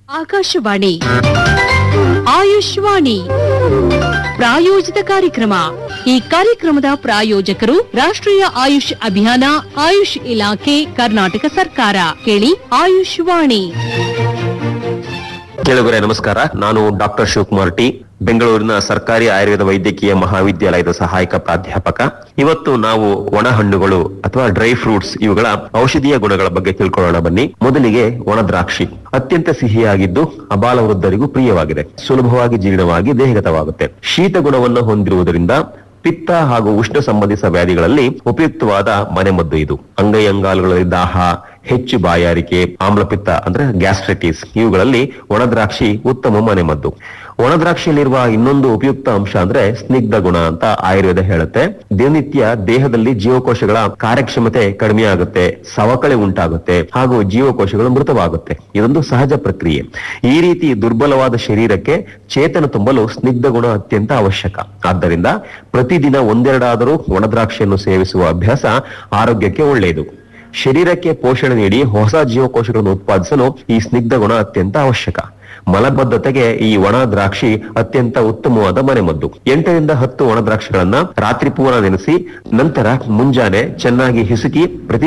ಆಕಾಶವಾಣಿ ಆಯುಷ್ವಾಣಿ ಪ್ರಾಯೋಜಿತ ಕಾರ್ಯಕ್ರಮ ಈ ಕಾರ್ಯಕ್ರಮದ ಪ್ರಾಯೋಜಕರು ರಾಷ್ಟ್ರೀಯ ಆಯುಷ್ ಅಭಿಯಾನ ಆಯುಷ್ ಇಲಾಖೆ ಕರ್ನಾಟಕ ಸರ್ಕಾರ ಕೇಳಿ ಆಯುಷ್ವಾಣಿ ಕೇಳುಗರೆ ನಮಸ್ಕಾರ ನಾನು ಡಾಕ್ಟರ್ ಶಿವಕುಮಾರ್ ಟಿ ಬೆಂಗಳೂರಿನ ಸರ್ಕಾರಿ ಆಯುರ್ವೇದ ವೈದ್ಯಕೀಯ ಮಹಾವಿದ್ಯಾಲಯದ ಸಹಾಯಕ ಪ್ರಾಧ್ಯಾಪಕ ಇವತ್ತು ನಾವು ಒಣ ಹಣ್ಣುಗಳು ಅಥವಾ ಡ್ರೈ ಫ್ರೂಟ್ಸ್ ಇವುಗಳ ಔಷಧೀಯ ಗುಣಗಳ ಬಗ್ಗೆ ತಿಳ್ಕೊಳ್ಳೋಣ ಬನ್ನಿ ಮೊದಲಿಗೆ ಒಣ ದ್ರಾಕ್ಷಿ ಅತ್ಯಂತ ಸಿಹಿಯಾಗಿದ್ದು ಅಬಾಲ ವೃದ್ಧರಿಗೂ ಪ್ರಿಯವಾಗಿದೆ ಸುಲಭವಾಗಿ ಜೀರ್ಣವಾಗಿ ದೇಹಗತವಾಗುತ್ತೆ ಶೀತ ಗುಣವನ್ನು ಹೊಂದಿರುವುದರಿಂದ ಪಿತ್ತ ಹಾಗೂ ಉಷ್ಣ ಸಂಬಂಧಿತ ವ್ಯಾಧಿಗಳಲ್ಲಿ ಉಪಯುಕ್ತವಾದ ಮನೆಮದ್ದು ಇದು ಅಂಗೈ ಅಂಗಾಲುಗಳಲ್ಲಿ ದಾಹ ಹೆಚ್ಚು ಬಾಯಾರಿಕೆ ಆಮ್ಲಪಿತ್ತ ಅಂದ್ರೆ ಗ್ಯಾಸ್ಟ್ರೈಟಿಸ್ ಇವುಗಳಲ್ಲಿ ಒಣದ್ರಾಕ್ಷಿ ಉತ್ತಮ ಮನೆಮದ್ದು ಒಣದ್ರಾಕ್ಷಿಯಲ್ಲಿರುವ ಇನ್ನೊಂದು ಉಪಯುಕ್ತ ಅಂಶ ಅಂದ್ರೆ ಸ್ನಿಗ್ಧ ಗುಣ ಅಂತ ಆಯುರ್ವೇದ ಹೇಳುತ್ತೆ ದಿನನಿತ್ಯ ದೇಹದಲ್ಲಿ ಜೀವಕೋಶಗಳ ಕಾರ್ಯಕ್ಷಮತೆ ಕಡಿಮೆ ಆಗುತ್ತೆ ಸವಕಳಿ ಉಂಟಾಗುತ್ತೆ ಹಾಗೂ ಜೀವಕೋಶಗಳು ಮೃತವಾಗುತ್ತೆ ಇದೊಂದು ಸಹಜ ಪ್ರಕ್ರಿಯೆ ಈ ರೀತಿ ದುರ್ಬಲವಾದ ಶರೀರಕ್ಕೆ ಚೇತನ ತುಂಬಲು ಸ್ನಿಗ್ಧ ಗುಣ ಅತ್ಯಂತ ಅವಶ್ಯಕ ಆದ್ದರಿಂದ ಪ್ರತಿದಿನ ಒಂದೆರಡಾದರೂ ಒಣದ್ರಾಕ್ಷಿಯನ್ನು ಸೇವಿಸುವ ಅಭ್ಯಾಸ ಆರೋಗ್ಯಕ್ಕೆ ಒಳ್ಳೆಯದು ಶರೀರಕ್ಕೆ ಪೋಷಣೆ ನೀಡಿ ಹೊಸ ಜೀವಕೋಶಗಳನ್ನು ಉತ್ಪಾದಿಸಲು ಈ ಸ್ನಿಗ್ಧ ಗುಣ ಅತ್ಯಂತ ಅವಶ್ಯಕ ಮಲಬದ್ಧತೆಗೆ ಈ ಒಣ ದ್ರಾಕ್ಷಿ ಅತ್ಯಂತ ಉತ್ತಮವಾದ ಮನೆಮದ್ದು ಎಂಟರಿಂದ ಹತ್ತು ಒಣ ದ್ರಾಕ್ಷಿಗಳನ್ನ ರಾತ್ರಿ ಪೂರ ನೆನೆಸಿ ನಂತರ ಮುಂಜಾನೆ ಚೆನ್ನಾಗಿ ಹಿಸುಕಿ ಪ್ರತಿ